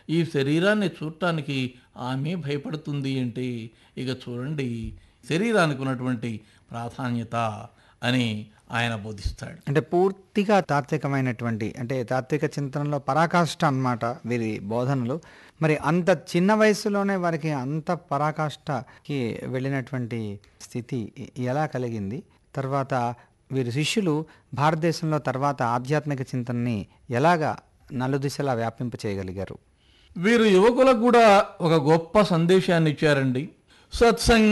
ఈ శరీరాన్ని చూడటానికి ఆమె భయపడుతుంది అంటే ఇక చూడండి శరీరానికి ఉన్నటువంటి ప్రాధాన్యత అని ఆయన బోధిస్తాడు అంటే పూర్తిగా తాత్వికమైనటువంటి అంటే తాత్విక చింతనలో పరాకాష్ట అన్నమాట వీరి బోధనలు మరి అంత చిన్న వయసులోనే వారికి అంత పరాకాష్ఠకి వెళ్ళినటువంటి స్థితి ఎ- ఎలా కలిగింది తర్వాత వీరి శిష్యులు భారతదేశంలో తర్వాత ఆధ్యాత్మిక చింతనని ఎలాగా నలుదిశలా వ్యాపింప చేయగలిగారు వీరు యువకులకు కూడా ఒక గొప్ప సందేశాన్ని ఇచ్చారండి సత్సంగ